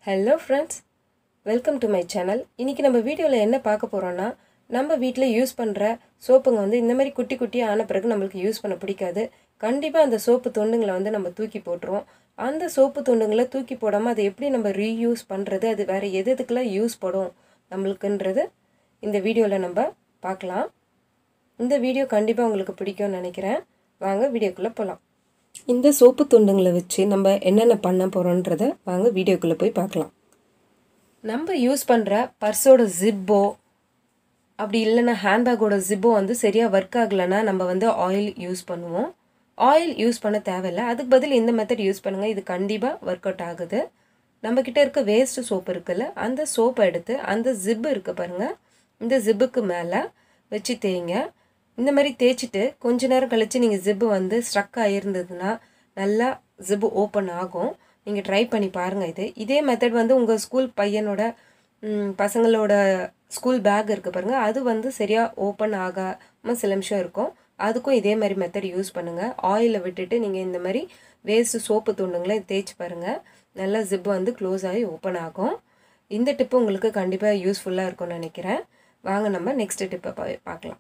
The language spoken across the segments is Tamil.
hello friends welcome to my channel இன்றைக்கி நம்ம வீடியோவில் என்ன பார்க்க போகிறோன்னா நம்ம வீட்டில் யூஸ் பண்ணுற சோப்புங்க வந்து இந்த மாதிரி குட்டி குட்டியாக ஆன பிறகு நம்மளுக்கு யூஸ் பண்ண பிடிக்காது கண்டிப்பாக அந்த சோப்பு துண்டுங்களை வந்து நம்ம தூக்கி போட்டுருவோம் அந்த சோப்பு துண்டுங்களை தூக்கி போடாமல் அதை எப்படி நம்ம ரீயூஸ் பண்ணுறது அது வேறு எது எதுக்கெல்லாம் யூஸ் படும் நம்மளுக்குன்றது இந்த வீடியோவில் நம்ம பார்க்கலாம் இந்த வீடியோ கண்டிப்பாக உங்களுக்கு பிடிக்கும்னு நினைக்கிறேன் வாங்க வீடியோக்குள்ளே போகலாம் இந்த சோப்பு துண்டுங்களை வச்சு நம்ம என்னென்ன பண்ண போகிறோன்றத வாங்க வீடியோக்குள்ளே போய் பார்க்கலாம் நம்ம யூஸ் பண்ணுற பர்ஸோட ஜிப்போ அப்படி இல்லைன்னா ஹேண்ட்பேக்கோட ஜிப்போ வந்து சரியாக ஒர்க் ஆகலைன்னா நம்ம வந்து ஆயில் யூஸ் பண்ணுவோம் ஆயில் யூஸ் பண்ண தேவையில்லை அதுக்கு பதில் இந்த மெத்தட் யூஸ் பண்ணுங்கள் இது கண்டிப்பாக ஒர்க் அவுட் ஆகுது நம்மக்கிட்ட இருக்க வேஸ்ட் சோப்பு இருக்குல்ல அந்த சோப்பை எடுத்து அந்த ஜிப்பு இருக்கு பாருங்கள் இந்த ஜிப்புக்கு மேலே வச்சு தேய்ங்க இந்த மாதிரி தேய்ச்சிட்டு கொஞ்ச நேரம் கழித்து நீங்கள் ஜிப்பு வந்து ஸ்ட்ரக் ஆகிருந்ததுன்னா நல்லா ஜிப்பு ஓப்பன் ஆகும் நீங்கள் ட்ரை பண்ணி பாருங்கள் இது இதே மெத்தட் வந்து உங்கள் ஸ்கூல் பையனோட ம், பசங்களோட ஸ்கூல் பேக் இருக்குது பாருங்கள் அது வந்து சரியாக ஓப்பன் ஆகாமல் சில நிமிஷம் இருக்கும் அதுக்கும் இதே மாதிரி மெத்தட் யூஸ் பண்ணுங்கள் ஆயிலை விட்டுட்டு நீங்கள் இந்த மாதிரி வேஸ்ட்டு சோப்பு துண்டுங்களை தேய்ச்சி பாருங்கள் நல்லா ஜிப்பு வந்து க்ளோஸ் ஆகி ஓப்பன் ஆகும் இந்த டிப்பு உங்களுக்கு கண்டிப்பாக யூஸ்ஃபுல்லாக இருக்கும்னு நினைக்கிறேன் வாங்க நம்ம நெக்ஸ்ட் டிப்பை பார்க்கலாம்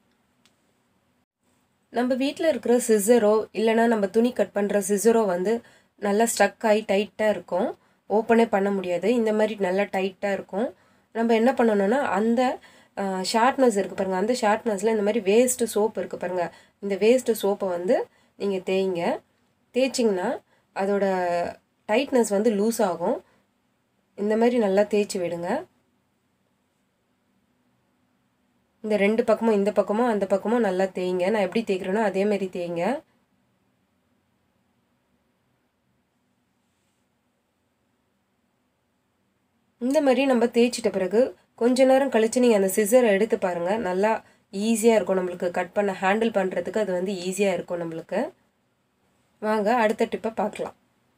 நம்ம வீட்டில் இருக்கிற சிசரோ இல்லைனா நம்ம துணி கட் பண்ணுற சிசரோ வந்து நல்லா ஸ்ட்ரக் ஆகி டைட்டாக இருக்கும் ஓப்பனே பண்ண முடியாது இந்த மாதிரி நல்லா டைட்டாக இருக்கும் நம்ம என்ன பண்ணணும்னா அந்த ஷார்ப்னஸ் இருக்குது பாருங்கள் அந்த ஷார்ப்னஸில் இந்த மாதிரி வேஸ்ட்டு சோப் இருக்குது பாருங்கள் இந்த வேஸ்ட்டு சோப்பை வந்து நீங்கள் தேய்ங்க தேய்ச்சிங்கன்னா அதோட டைட்னஸ் வந்து லூஸ் ஆகும் இந்த மாதிரி நல்லா தேய்ச்சி விடுங்க இந்த ரெண்டு பக்கமும் இந்த பக்கமும் அந்த பக்கமும் நல்லா தேய்ங்க நான் எப்படி தேய்க்கிறேனோ அதே மாதிரி தேய்ங்க இந்த மாதிரி நம்ம தேய்ச்சிட்ட பிறகு கொஞ்ச நேரம் கழித்து நீங்கள் அந்த சிசரை எடுத்து பாருங்கள் நல்லா ஈஸியாக இருக்கும் நம்மளுக்கு கட் பண்ண ஹேண்டில் பண்ணுறதுக்கு அது வந்து ஈஸியாக இருக்கும் நம்மளுக்கு வாங்க அடுத்த டிப்பை பார்க்கலாம்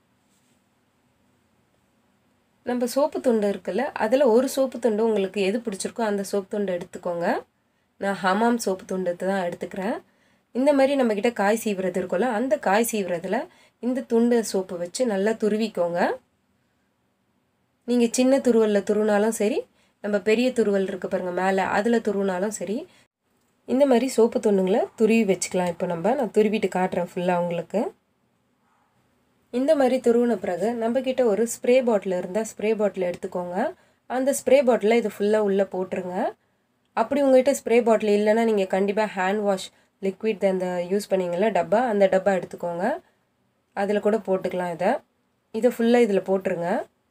நம்ம சோப்பு துண்டு இருக்குல்ல அதில் ஒரு சோப்பு துண்டு உங்களுக்கு எது பிடிச்சிருக்கோ அந்த சோப்பு துண்டு எடுத்துக்கோங்க நான் ஹமாம் சோப்பு துண்டு தான் எடுத்துக்கிறேன் இந்த மாதிரி நம்மக்கிட்ட காய் சீவுறது இருக்கும்ல அந்த காய் சீவுறதுல இந்த துண்டு சோப்பு வச்சு நல்லா துருவிக்கோங்க நீங்கள் சின்ன துருவலில் துருவினாலும் சரி நம்ம பெரிய துருவல் இருக்கு பாருங்கள் மேலே அதில் துருவினாலும் சரி இந்த மாதிரி சோப்பு துண்டுங்களை துருவி வச்சுக்கலாம் இப்போ நம்ம நான் துருவிட்டு காட்டுறேன் ஃபுல்லாக உங்களுக்கு இந்த மாதிரி துருவின பிறகு நம்மக்கிட்ட ஒரு ஸ்ப்ரே பாட்டில் இருந்தால் ஸ்ப்ரே பாட்டில் எடுத்துக்கோங்க அந்த ஸ்ப்ரே பாட்டிலில் இது ஃபுல்லாக உள்ளே போட்டுருங்க அப்படி உங்கள்கிட்ட ஸ்ப்ரே பாட்டில் இல்லைன்னா நீங்கள் கண்டிப்பாக ஹேண்ட் வாஷ் லிக்விட் அந்த யூஸ் பண்ணீங்களா டப்பா அந்த டப்பா எடுத்துக்கோங்க அதில் கூட போட்டுக்கலாம் இதை இதை ஃபுல்லாக இதில் போட்டுருங்க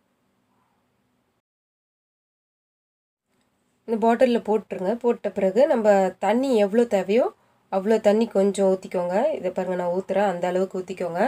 இந்த பாட்டிலில் போட்டுருங்க போட்ட பிறகு நம்ம தண்ணி எவ்வளோ தேவையோ அவ்வளோ தண்ணி கொஞ்சம் ஊற்றிக்கோங்க இதை பாருங்கள் நான் ஊற்றுறேன் அந்த அளவுக்கு ஊற்றிக்கோங்க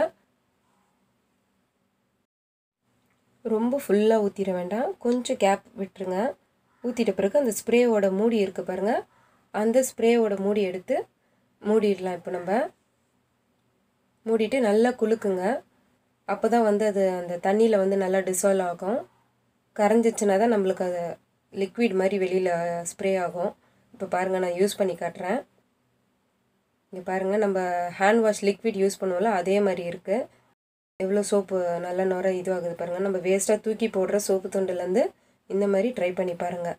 ரொம்ப ஃபுல்லாக ஊற்றிட வேண்டாம் கொஞ்சம் கேப் விட்டுருங்க ஊற்றிட்ட பிறகு அந்த ஸ்ப்ரேவோட மூடி இருக்குது பாருங்கள் அந்த ஸ்ப்ரேவோட மூடி எடுத்து மூடிடலாம் இப்போ நம்ம மூடிட்டு நல்லா குலுக்குங்க அப்போ தான் வந்து அது அந்த தண்ணியில் வந்து நல்லா டிசால்வ் ஆகும் கரைஞ்சிச்சுன்னா தான் நம்மளுக்கு அது லிக்விட் மாதிரி வெளியில் ஸ்ப்ரே ஆகும் இப்போ பாருங்கள் நான் யூஸ் பண்ணி காட்டுறேன் இங்கே பாருங்கள் நம்ம ஹேண்ட் வாஷ் லிக்விட் யூஸ் பண்ணுவோம்ல அதே மாதிரி இருக்குது எவ்வளோ சோப்பு நல்ல நுர இதுவாகுது பாருங்கள் நம்ம வேஸ்ட்டாக தூக்கி போடுற சோப்பு துண்டுலேருந்து இந்த மாதிரி ட்ரை பண்ணி பாருங்கள்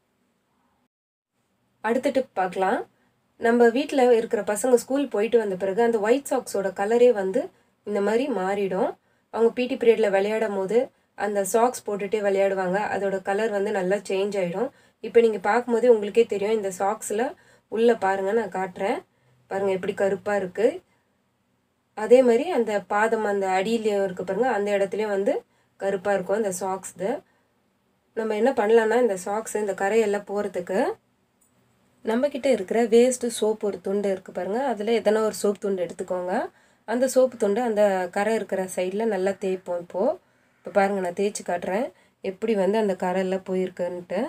அடுத்த டிப் பார்க்கலாம் நம்ம வீட்டில் இருக்கிற பசங்க ஸ்கூல் போயிட்டு வந்த பிறகு அந்த ஒயிட் சாக்ஸோட கலரே வந்து இந்த மாதிரி மாறிடும் அவங்க பிடி பீரியடில் விளையாடும் போது அந்த சாக்ஸ் போட்டுகிட்டே விளையாடுவாங்க அதோட கலர் வந்து நல்லா சேஞ்ச் ஆகிடும் இப்போ நீங்கள் பார்க்கும்போதே உங்களுக்கே தெரியும் இந்த சாக்ஸில் உள்ளே பாருங்கள் நான் காட்டுறேன் பாருங்கள் எப்படி கருப்பாக இருக்குது அதே மாதிரி அந்த பாதம் அந்த அடியிலையும் இருக்கு பாருங்க அந்த இடத்துலையும் வந்து கருப்பாக இருக்கும் இந்த சாக்ஸ்து நம்ம என்ன பண்ணலான்னா இந்த சாக்ஸ் இந்த கரையெல்லாம் போகிறதுக்கு நம்மக்கிட்ட இருக்கிற வேஸ்ட்டு சோப்பு ஒரு துண்டு இருக்குது பாருங்கள் அதில் எதனா ஒரு சோப்பு துண்டு எடுத்துக்கோங்க அந்த சோப்பு துண்டு அந்த கரை இருக்கிற சைடில் நல்லா தேய்ப்போம் இப்போது இப்போ பாருங்கள் நான் தேய்ச்சி காட்டுறேன் எப்படி வந்து அந்த கரையெல்லாம் போயிருக்குன்ட்டு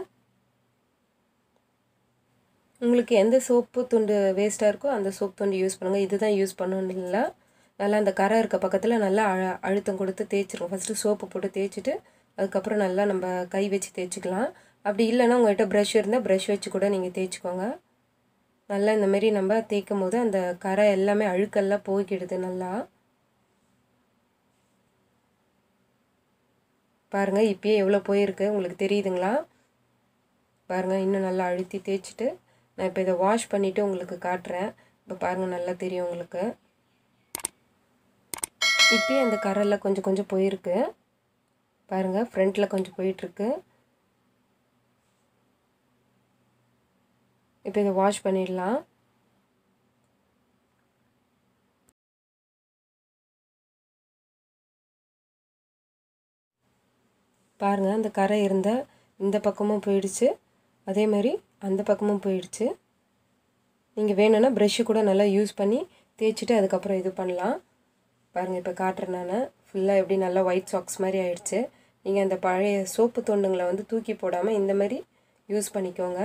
உங்களுக்கு எந்த சோப்பு துண்டு வேஸ்ட்டாக இருக்கோ அந்த சோப்பு துண்டு யூஸ் பண்ணுங்கள் இதுதான் யூஸ் பண்ணணும் இல்லை நல்லா அந்த கரை இருக்க பக்கத்தில் நல்லா அழ அழுத்தம் கொடுத்து தேய்ச்சிருங்க ஃபஸ்ட்டு சோப்பு போட்டு தேய்ச்சிட்டு அதுக்கப்புறம் நல்லா நம்ம கை வச்சு தேய்ச்சிக்கலாம் அப்படி இல்லைன்னா உங்கள்கிட்ட ப்ரஷ் இருந்தால் ப்ரஷ் வச்சு கூட நீங்கள் தேய்ச்சிக்கோங்க நல்லா இந்த மாதிரி நம்ம தேய்க்கும் போது அந்த கரை எல்லாமே அழுக்கெல்லாம் போய்க்கிடுது நல்லா பாருங்கள் இப்பயே எவ்வளோ போயிருக்கு உங்களுக்கு தெரியுதுங்களா பாருங்கள் இன்னும் நல்லா அழுத்தி தேய்ச்சிட்டு நான் இப்போ இதை வாஷ் பண்ணிவிட்டு உங்களுக்கு காட்டுறேன் இப்போ பாருங்கள் நல்லா தெரியும் உங்களுக்கு இப்பயே அந்த கரெல்லாம் கொஞ்சம் கொஞ்சம் போயிருக்கு பாருங்கள் ஃப்ரண்ட்டில் கொஞ்சம் போயிட்டுருக்கு இப்போ இதை வாஷ் பண்ணிடலாம் பாருங்கள் அந்த கரை இருந்த இந்த பக்கமும் போயிடுச்சு அதே மாதிரி அந்த பக்கமும் போயிடுச்சு நீங்கள் வேணும்னா ப்ரெஷ்ஷு கூட நல்லா யூஸ் பண்ணி தேய்ச்சிட்டு அதுக்கப்புறம் இது பண்ணலாம் பாருங்கள் இப்போ காட்டுறேன் நான் ஃபுல்லாக எப்படி நல்லா ஒயிட் சாக்ஸ் மாதிரி ஆயிடுச்சு நீங்கள் அந்த பழைய சோப்பு தொண்டுங்களை வந்து தூக்கி போடாமல் இந்த மாதிரி யூஸ் பண்ணிக்கோங்க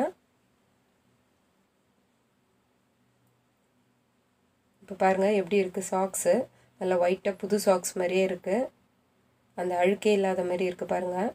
இப்போ பாருங்கள் எப்படி இருக்குது சாக்ஸு நல்லா ஒயிட்டாக புது சாக்ஸ் மாதிரியே இருக்குது அந்த அழுக்கே இல்லாத மாதிரி இருக்குது பாருங்கள்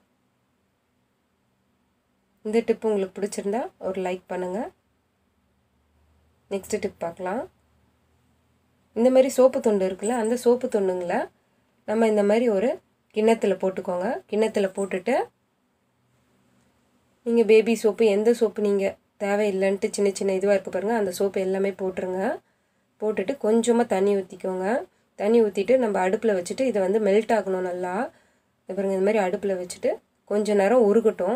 இந்த டிப் உங்களுக்கு பிடிச்சிருந்தா ஒரு லைக் பண்ணுங்கள் நெக்ஸ்ட்டு டிப் பார்க்கலாம் இந்த மாதிரி சோப்பு தொண்டு இருக்குல்ல அந்த சோப்பு தொண்டுங்களை நம்ம இந்த மாதிரி ஒரு கிண்ணத்தில் போட்டுக்கோங்க கிண்ணத்தில் போட்டுட்டு நீங்கள் பேபி சோப்பு எந்த சோப்பு நீங்கள் தேவையில்லைன்ட்டு சின்ன சின்ன இதுவாக இருக்குது பாருங்கள் அந்த சோப்பு எல்லாமே போட்டுருங்க போட்டுட்டு கொஞ்சமாக தண்ணி ஊற்றிக்கோங்க தண்ணி ஊற்றிட்டு நம்ம அடுப்பில் வச்சுட்டு இதை வந்து மெல்ட் ஆகணும் நல்லா பாருங்கள் இந்த மாதிரி அடுப்பில் வச்சுட்டு கொஞ்ச நேரம் உருகட்டும்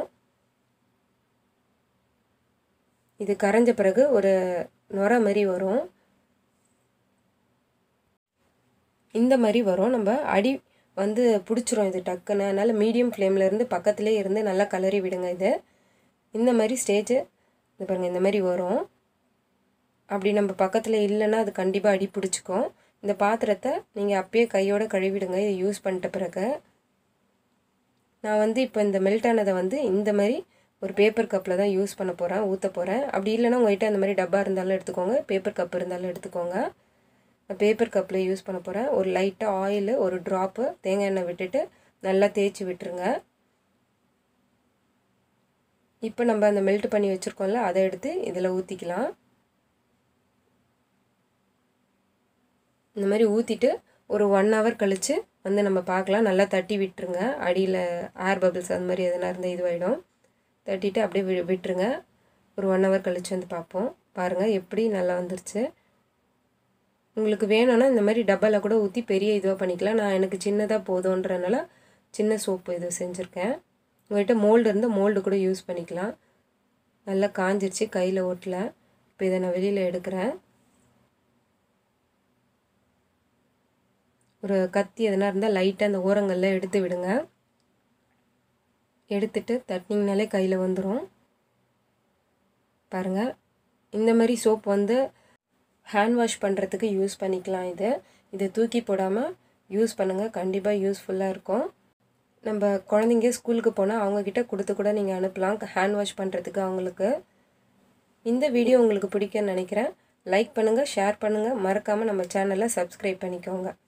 இது கரைஞ்ச பிறகு ஒரு நுர மாதிரி வரும் இந்த மாதிரி வரும் நம்ம அடி வந்து பிடிச்சிரும் இது டக்குன்னு அதனால் மீடியம் ஃப்ளேமில் இருந்து பக்கத்துலேயே இருந்து நல்லா கலரி விடுங்க இது இந்த மாதிரி ஸ்டேஜு இது பாருங்கள் இந்த மாதிரி வரும் அப்படி நம்ம பக்கத்தில் இல்லைன்னா அது கண்டிப்பாக அடி பிடிச்சிக்கும் இந்த பாத்திரத்தை நீங்கள் அப்பயே கையோடு கழுவிடுங்க இதை யூஸ் பண்ணிட்ட பிறகு நான் வந்து இப்போ இந்த மெல்ட் ஆனதை வந்து இந்த மாதிரி ஒரு பேப்பர் கப்பில் தான் யூஸ் பண்ண போகிறேன் ஊற்ற போகிறேன் அப்படி இல்லைன்னா உங்கள்கிட்ட அந்த மாதிரி டப்பா இருந்தாலும் எடுத்துக்கோங்க பேப்பர் கப் இருந்தாலும் எடுத்துக்கோங்க நான் பேப்பர் கப்பில் யூஸ் பண்ண போகிறேன் ஒரு லைட்டாக ஆயில் ஒரு ட்ராப்பு தேங்காய் எண்ணெய் விட்டுட்டு நல்லா தேய்ச்சி விட்டுருங்க இப்போ நம்ம அந்த மெல்ட் பண்ணி வச்சுருக்கோம்ல அதை எடுத்து இதில் ஊற்றிக்கலாம் இந்த மாதிரி ஊற்றிட்டு ஒரு ஒன் ஹவர் கழித்து வந்து நம்ம பார்க்கலாம் நல்லா தட்டி விட்டுருங்க அடியில் ஏர் பபிள்ஸ் அந்த மாதிரி எதனா இருந்தால் இதுவாகிடும் தட்டிட்டு அப்படியே வி விட்டுருங்க ஒரு ஒன் ஹவர் கழித்து வந்து பார்ப்போம் பாருங்கள் எப்படி நல்லா வந்துருச்சு உங்களுக்கு வேணும்னா இந்த மாதிரி டப்பாவில் கூட ஊற்றி பெரிய இதுவாக பண்ணிக்கலாம் நான் எனக்கு சின்னதாக போதுன்றனால சின்ன சோப்பு இது செஞ்சுருக்கேன் உங்கள்கிட்ட மோல்டு இருந்தால் மோல்டு கூட யூஸ் பண்ணிக்கலாம் நல்லா காஞ்சிருச்சு கையில் ஓட்டல இப்போ இதை நான் வெளியில் எடுக்கிறேன் ஒரு கத்தி எதனா இருந்தால் லைட்டாக அந்த ஓரங்களில் எடுத்து விடுங்க எடுத்துட்டு தட்டினீங்கனாலே கையில் வந்துடும் பாருங்கள் இந்த மாதிரி சோப் வந்து ஹேண்ட் வாஷ் பண்ணுறதுக்கு யூஸ் பண்ணிக்கலாம் இது இதை தூக்கி போடாமல் யூஸ் பண்ணுங்கள் கண்டிப்பாக யூஸ்ஃபுல்லாக இருக்கும் நம்ம குழந்தைங்க ஸ்கூலுக்கு போனால் அவங்கக்கிட்ட கொடுத்து கூட நீங்கள் அனுப்பலாம் ஹேண்ட் வாஷ் பண்ணுறதுக்கு அவங்களுக்கு இந்த வீடியோ உங்களுக்கு பிடிக்கும்னு நினைக்கிறேன் லைக் பண்ணுங்கள் ஷேர் பண்ணுங்கள் மறக்காமல் நம்ம சேனலை சப்ஸ்கிரைப் பண்ணிக்கோங்க